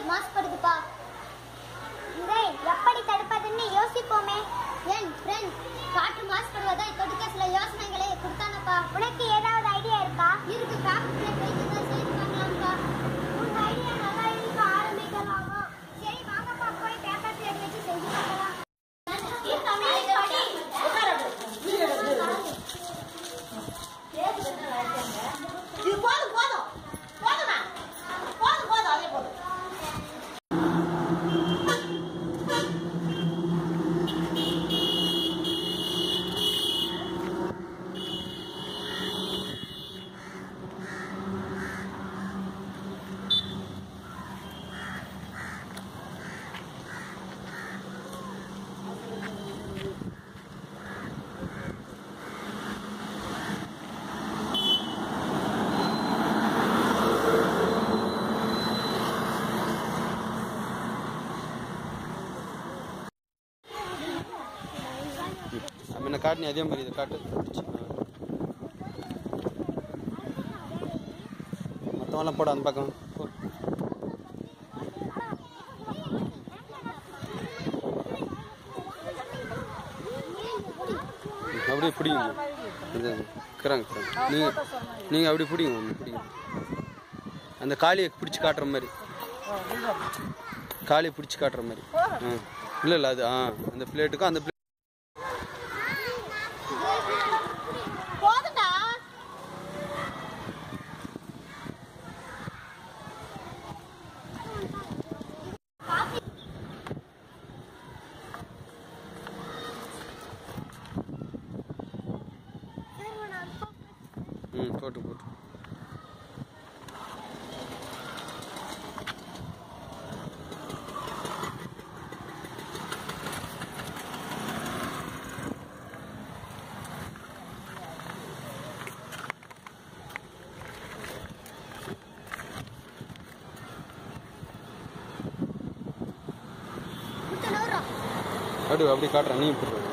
மாசுபடுதுப்பா இதை எப்படி தடுப்பதுன்னு யோசிப்போமே என் ஃப்ரெண்ட் காற்று மாசுபடுவதை தடுக்க சில யோசனைகளை கொடுத்தானப்பா உனக்கு ஏதாவது ஐடியா இருக்கா இருக்கு பேப்பர் பிளேட் வைத்து தான் செய்து பார்க்கலாம்ப்பா உங்க ஐடியா நல்லா இருக்கு ஆரம்பிக்கலாமா சரி வாங்கப்பா போய் பேப்பர் பிளேட் வச்சு செஞ்சு பார்க்கலாம் இது போதும் போதும் போதுமா போதும் போதும் அதே போதும் முன்ன காட்டு நீ அதே மாதிரி இதை காட்டு மொத்தமெல்லாம் போட அந்த பக்கம் போ. அப்படியே பிடிங்க இது இருக்கிறாங்க இருக்கிறாங்க நீங்கள் நீங்கள் அப்படி பிடிங்க ஒன்று பிடிங்க அந்த காளியை பிடிச்சி காட்டுற மாதிரி காளியை பிடிச்சி காட்டுற மாதிரி ஆ இல்லை இல்லை அது ஆ அந்த பிளேட்டுக்கும் அந்த பிளேட் போதும்டா ம் போட்டு போட்டு அப்படி அப்படி காட்டுறேன் நீ போடுற